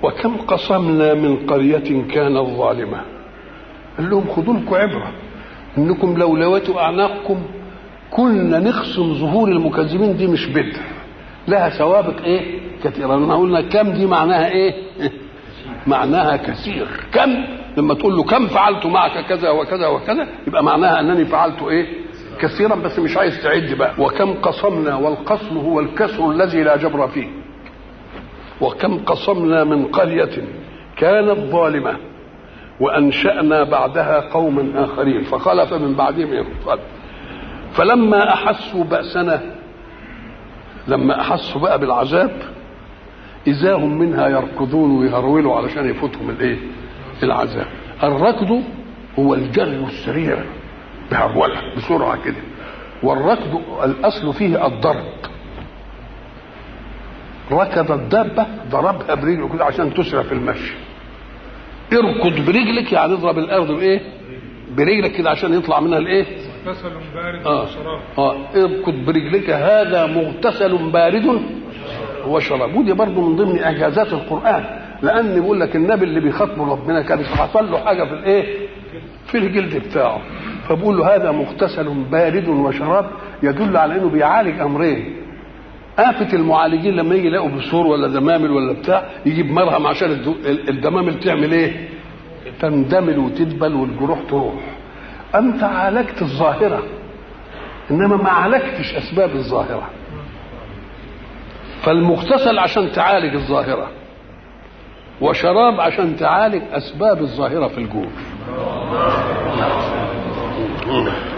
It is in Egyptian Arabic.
وكم قصمنا من قرية كانت ظالمة قال لهم خذوا لكم عبرة انكم لو لويتوا اعناقكم كنا نخصم ظهور المكذبين دي مش بدر لها سوابق ايه كثيرة لما قلنا كم دي معناها ايه معناها كثير كم لما تقول له كم فعلت معك كذا وكذا وكذا يبقى معناها انني فعلت ايه كثيرا بس مش عايز تعد بقى وكم قصمنا والقصم هو الكسر الذي لا جبر فيه وكم قصمنا من قرية كانت ظالمة وأنشأنا بعدها قوما آخرين فخلف من بعدهم خلف فلما أحسوا بأسنا لما أحسوا بقى بالعذاب إذا هم منها يركضون ويهرولوا علشان يفوتهم الإيه؟ العذاب الركض هو الجري السريع بهرولة بسرعة كده والركض الأصل فيه الضرب ركض الدابة ضربها برجله كده عشان تسرع في المشي اركض برجلك يعني اضرب الارض بايه برجلك كده عشان يطلع منها الايه مغتسل بارد اه وشراب اه اركض برجلك هذا مغتسل بارد وشراب ودي برضه من ضمن اعجازات القران لان بيقول لك النبي اللي بيخاطبه ربنا كان حصل له حاجه في الايه في الجلد بتاعه فبقول له هذا مغتسل بارد وشراب يدل على انه بيعالج امرين آفة المعالجين لما يجي يلاقوا بثور ولا دمامل ولا بتاع يجيب مرهم عشان الدو- الدمامل تعمل ايه؟ تندمل وتدبل والجروح تروح. أنت عالجت الظاهرة إنما ما عالجتش أسباب الظاهرة. فالمغتسل عشان تعالج الظاهرة وشراب عشان تعالج أسباب الظاهرة في الجوف.